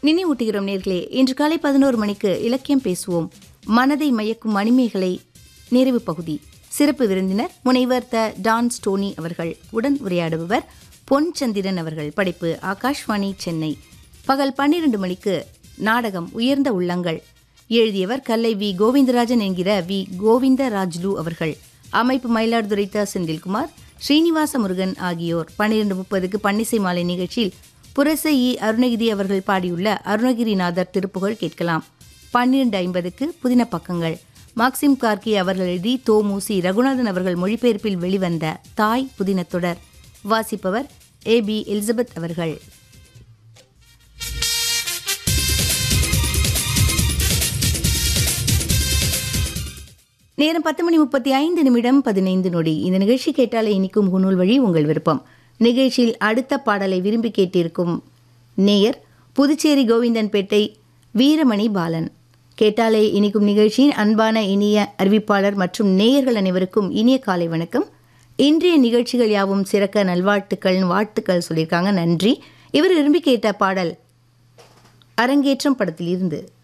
நினைவூட்டுகிறோம் நேர்களே இன்று காலை பதினோரு மணிக்கு இலக்கியம் பேசுவோம் மனதை மயக்கும் மணிமேகலை நிறைவு பகுதி சிறப்பு விருந்தினர் முனைவர் த டான் ஸ்டோனி அவர்கள் உடன் உரையாடுபவர் பொன் சந்திரன் அவர்கள் படைப்பு ஆகாஷ்வாணி சென்னை பகல் பன்னிரண்டு மணிக்கு நாடகம் உயர்ந்த உள்ளங்கள் எழுதியவர் கல்லை வி கோவிந்தராஜன் என்கிற வி கோவிந்தராஜ்லு அவர்கள் அமைப்பு மயிலாடுதுறை த செந்தில்குமார் ஸ்ரீனிவாச முருகன் ஆகியோர் பன்னிரண்டு முப்பதுக்கு பன்னிசை மாலை நிகழ்ச்சியில் புரசை இ அருணகிரி அவர்கள் பாடியுள்ள அருணகிரிநாதர் திருப்புகழ் கேட்கலாம் பன்னிரண்டு ஐம்பதுக்கு புதின பக்கங்கள் மாக்சிம் கார்கி அவர்கள் எழுதி தோமுசி ரகுநாதன் அவர்கள் மொழிபெயர்ப்பில் வெளிவந்த தாய் புதின தொடர் வாசிப்பவர் ஏ பி எலிசபெத் அவர்கள் நேரம் பத்து மணி முப்பத்தி ஐந்து நிமிடம் பதினைந்து நொடி இந்த நிகழ்ச்சி கேட்டாலே இனிக்கும் குன்னூல் வழி உங்கள் விருப்பம் நிகழ்ச்சியில் அடுத்த பாடலை விரும்பி கேட்டிருக்கும் நேயர் புதுச்சேரி கோவிந்தன்பேட்டை வீரமணி பாலன் கேட்டாலே இனிக்கும் நிகழ்ச்சியின் அன்பான இனிய அறிவிப்பாளர் மற்றும் நேயர்கள் அனைவருக்கும் இனிய காலை வணக்கம் இன்றைய நிகழ்ச்சிகள் யாவும் சிறக்க நல்வாழ்த்துக்கள் வாழ்த்துக்கள் சொல்லியிருக்காங்க நன்றி இவர் விரும்பி கேட்ட பாடல் அரங்கேற்றம் படத்தில் இருந்து